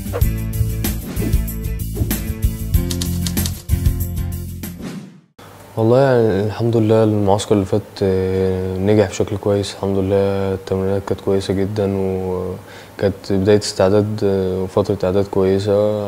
والله يعني الحمد لله المعسكر اللي فات آه، نجح بشكل كويس الحمد لله التمرينات كانت كويسة جدا وكانت بداية استعداد آه، وفترة إعداد كويسة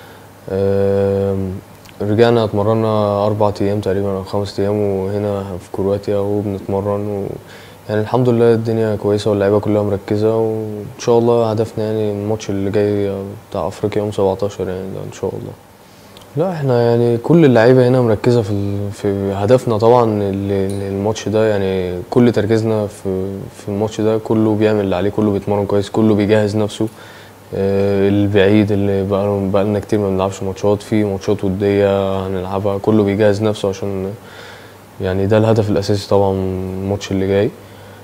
آم، رجعنا اتمرنا أربع أيام تقريبا أو خمس أيام وهنا في كرواتيا وبنتمرن و يعني الحمد لله الدنيا كويسة واللعيبة كلها مركزة وإن شاء الله هدفنا يعني الماتش اللي جاي بتاع أفريقيا يوم 17 يعني ده إن شاء الله لا احنا يعني كل اللعيبه هنا مركزه في ال- في هدفنا طبعا ال- ال- الماتش ده يعني كل تركيزنا في في الماتش ده كله بيعمل اللي عليه كله بيتمرن كويس كله بيجهز نفسه آه، البعيد اللي بقى بقى لنا كتير ما بنلعبش ماتشات في ماتشات وديه هنلعبها كله بيجهز نفسه عشان يعني ده الهدف الاساسي طبعا من الماتش اللي جاي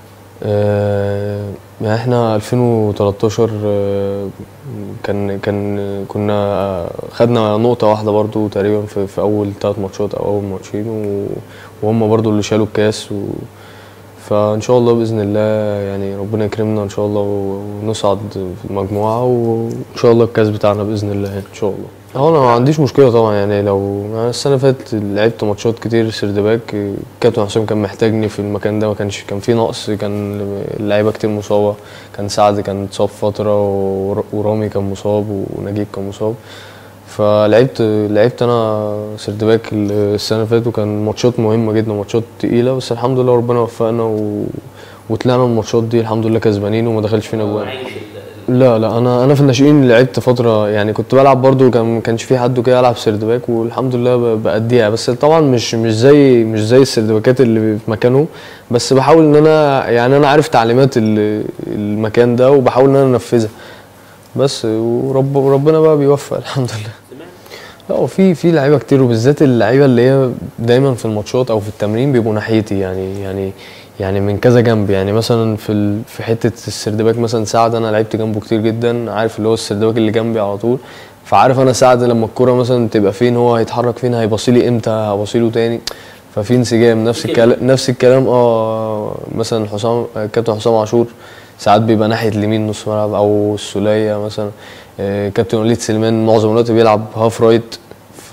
آه، يعني احنا 2013 آه، كان كان كنا آه، خدنا نقطة واحدة برضو تقريبا في, في أول تلات ماتشات أو أول ماتشين و- وهم برضو اللي شالوا الكاس و فإن شاء الله بإذن الله يعني ربنا يكرمنا إن شاء الله ونصعد في المجموعة وإن شاء الله الكاس بتاعنا بإذن الله يعني إن شاء الله. هو أنا ما عنديش مشكلة طبعا يعني لو أنا السنة اللي فاتت لعبت ماتشات كتير سيرد باك كابتن حسام كان محتاجني في المكان ده ما كانش كان في نقص كان اللعيبة كتير مصابة كان سعد كان اتصاب فترة ور- ورامي كان مصاب ونجيب كان مصاب فلعبت لعبت انا سيرد باك السنه اللي فاتت وكان ماتشات مهمه جدا ماتشات تقيله بس الحمد لله ربنا وفقنا و... وطلعنا من الماتشات دي الحمد لله كسبانين وما دخلش فينا جوان عايش ال- لا لا انا انا في الناشئين لعبت فتره يعني كنت بلعب برضو كان ما كانش في حد كده العب سيرد باك والحمد لله ب- بأديها بس طبعا مش مش زي مش زي السيرد باكات اللي في مكانه بس بحاول ان انا يعني انا عارف تعليمات ال- المكان ده وبحاول ان انا انفذها بس ورب ربنا بقى بيوفق الحمد لله سمعت لا وفي في لعيبه كتير وبالذات اللعيبه اللي هي دايما في الماتشات او في التمرين بيبقوا ناحيتي يعني يعني يعني من كذا جنب يعني مثلا في ال... في حته السرد باك مثلا سعد انا لعبت جنبه كتير جدا عارف اللي هو السرد باك اللي جنبي على طول فعارف انا سعد لما الكوره مثلا تبقى فين هو هيتحرك فين هيبصي لي امتى هبصي له تاني ففي انسجام نفس كده. الكلام نفس الكلام اه مثلا حسام كابتن حسام عاشور ساعات بيبقى ناحيه اليمين نص ملعب او السوليه مثلا آه، كابتن وليد سليمان معظم الوقت بيلعب هاف رايت ف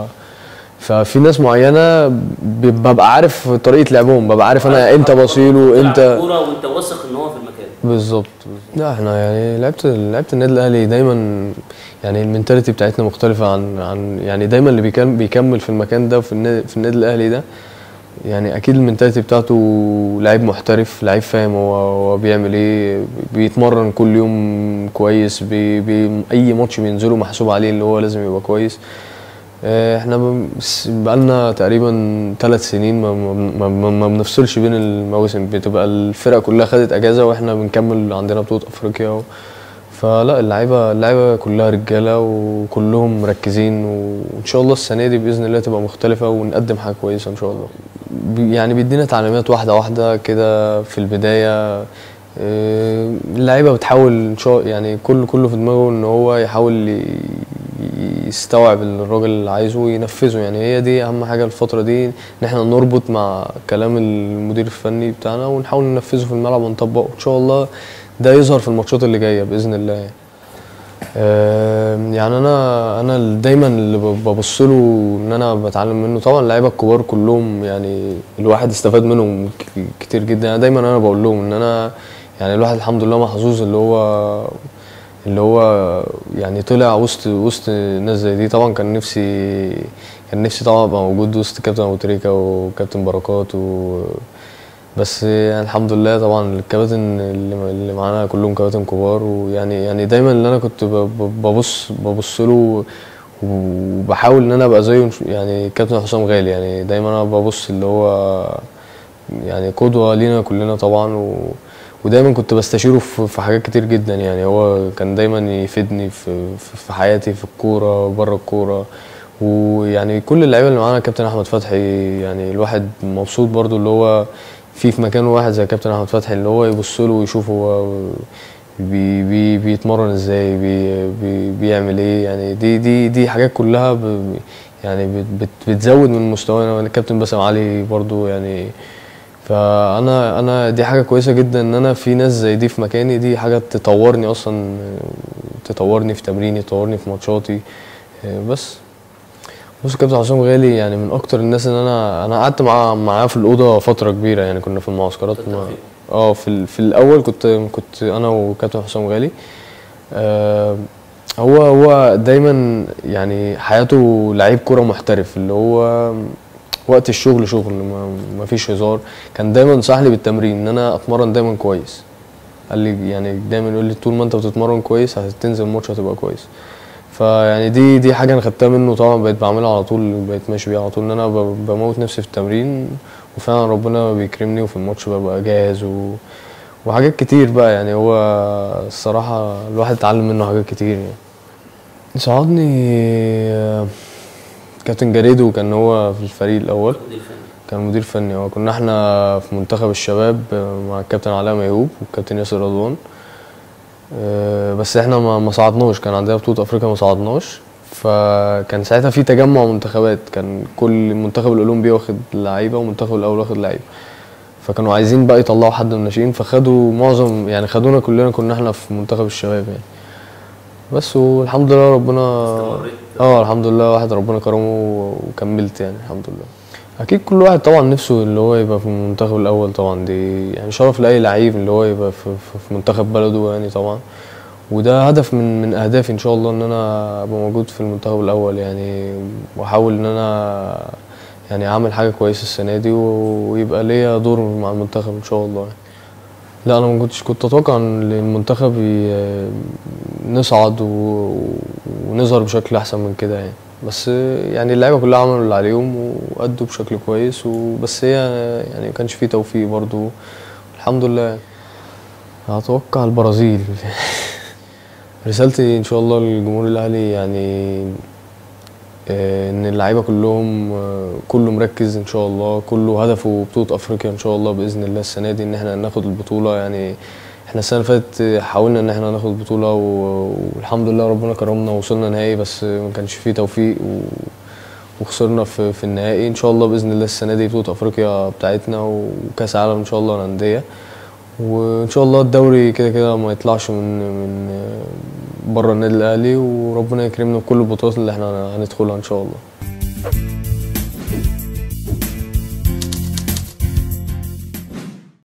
ففي ناس معينه ب- ببقى عارف طريقه لعبهم ببقى عارف انا امتى بصيله تلعب امتى كوره وانت واثق ان هو في المكان بالظبط لا احنا يعني لعبت لعبت النادي الاهلي دايما يعني المنتاليتي بتاعتنا مختلفه عن عن يعني دايما اللي بيكم بيكمل في المكان ده في النادي في النادي الاهلي ده يعني اكيد المنتاليتي بتاعته لعيب محترف لعيب فاهم هو هو بيعمل ايه بيتمرن كل يوم كويس بي بي اي ماتش بينزله محسوب عليه اللي هو لازم يبقى كويس آه، احنا ب- بس بقالنا تقريبا ثلاث سنين ما, ما, ما, ما بنفصلش بين المواسم بتبقى الفرقه كلها خدت اجازه واحنا بنكمل عندنا بطوله افريقيا و... فلا اللعيبه اللعيبه كلها رجاله وكلهم مركزين وان شاء الله السنه دي باذن الله تبقى مختلفه ونقدم حاجه كويسه ان شاء الله بي- يعني بيدينا تعليمات واحده واحده كده في البدايه آه، اللعيبه بتحاول ان شاء يعني كل كله في دماغه ان هو يحاول ي- يستوعب اللي الراجل اللي عايزه وينفذه يعني هي دي اهم حاجه الفتره دي ان احنا نربط مع كلام المدير الفني بتاعنا ونحاول ننفذه في الملعب ونطبقه ان شاء الله ده يظهر في الماتشات اللي جايه باذن الله يعني. آم، يعني انا انا دايما اللي ب- ببص له ان انا بتعلم منه طبعا اللعيبه الكبار كلهم يعني الواحد استفاد منهم ك- كتير جدا يعني دايما انا بقول لهم ان انا يعني الواحد الحمد لله محظوظ اللي هو اللي هو يعني طلع وسط وسط ناس زي دي طبعا كان نفسي كان نفسي طبعا ابقى موجود وسط كابتن ابو تريكه وكابتن بركات و بس يعني الحمد لله طبعا الكباتن اللي اللي معانا كلهم كباتن كبار ويعني يعني دايما اللي انا كنت ب- ب- ببص ببص له وبحاول ان انا ابقى زيه يعني كابتن حسام غالي يعني دايما انا ببص اللي هو يعني قدوة لينا كلنا طبعا و ودايما كنت بستشيره في في حاجات كتير جدا يعني هو كان دايما يفيدني في في في حياتي في الكورة بره الكورة ويعني كل اللعيبه اللي معانا كابتن احمد فتحي يعني الواحد مبسوط برضو اللي هو في في مكان واحد زي كابتن احمد فتحي اللي هو يبص له ويشوف هو بي بي بيتمرن ازاي بي بي بيعمل ايه يعني دي دي دي حاجات كلها ب يعني بت بت بتزود من مستوانا الكابتن باسم علي برضو يعني فانا انا دي حاجه كويسه جدا ان انا في ناس زي دي في مكاني دي حاجه تطورني اصلا تطورني في تمريني تطورني في ماتشاتي آه، بس بص الكابتن حسام غالي يعني من اكتر الناس اللي انا انا قعدت معاه معاه في الاوضه فتره كبيره يعني كنا في المعسكرات كنت مع فين؟ اه في ال- في الاول كنت كنت انا وكابتن حسام غالي آه هو هو دايما يعني حياته لعيب كرة محترف اللي هو وقت الشغل شغل ما, ما فيش هزار كان دايما نصح لي بالتمرين ان انا اتمرن دايما كويس قال لي يعني دايما يقول لي طول ما انت بتتمرن كويس هتنزل الماتش هتبقى كويس فيعني دي دي حاجه انا خدتها منه طبعا بقيت بعملها على طول بقيت ماشي بيها على طول ان انا ب- بموت نفسي في التمرين وفعلا ربنا بيكرمني وفي الماتش ببقى جاهز و وحاجات كتير بقى يعني هو الصراحه الواحد اتعلم منه حاجات كتير يعني صعدني آه، كابتن جاريدو كان هو في الفريق الاول مدير فني كان مدير فني اه كنا احنا في منتخب الشباب آه، مع الكابتن علاء ميهوب والكابتن ياسر رضوان آه، بس احنا ما ما صعدناش كان عندنا بطولة افريقيا ما صعدناش فكان ساعتها في تجمع منتخبات كان كل المنتخب الاولمبي واخد لعيبه والمنتخب الاول واخد لعيبه فكانوا عايزين بقى يطلعوا حد من الناشئين فخدوا معظم يعني خدونا كلنا كنا احنا في منتخب الشباب يعني بس والحمد لله ربنا استمريت. اه الحمد لله واحد ربنا كرمه وكملت يعني الحمد لله اكيد كل واحد طبعا نفسه اللي هو يبقى في المنتخب الاول طبعا دي يعني شرف لاي لعيب اللي هو يبقى في, في, في منتخب بلده يعني طبعا وده هدف من من اهدافي ان شاء الله ان انا ابقى موجود في المنتخب الاول يعني واحاول ان انا يعني اعمل حاجه كويسه السنه دي و- ويبقى ليا دور مع المنتخب ان شاء الله يعني. لا انا ما كنتش كنت اتوقع ان المنتخب ي- نصعد و... ونظهر بشكل احسن من كده يعني بس يعني اللعيبه كلها عملوا اللي عليهم وادوا بشكل كويس وبس هي يعني ما كانش فيه توفيق برضو الحمد لله يعني. اتوقع البرازيل رسالتي ان شاء الله للجمهور الاهلي يعني آه، ان اللعيبه كلهم آه، كله مركز ان شاء الله كله هدفه بطوله افريقيا ان شاء الله باذن الله السنه دي ان احنا ناخد البطوله يعني احنا السنه اللي فاتت حاولنا ان احنا ناخد البطوله و- والحمد لله ربنا كرمنا ووصلنا نهائي بس ما كانش فيه توفيق و... وخسرنا في, في النهائي ان شاء الله باذن الله السنه دي بطوله افريقيا بتاعتنا وكاس عالم ان شاء الله للانديه وان شاء الله الدوري كده كده ما يطلعش من من بره النادي الاهلي وربنا يكرمنا بكل البطولات اللي احنا هندخلها ان شاء الله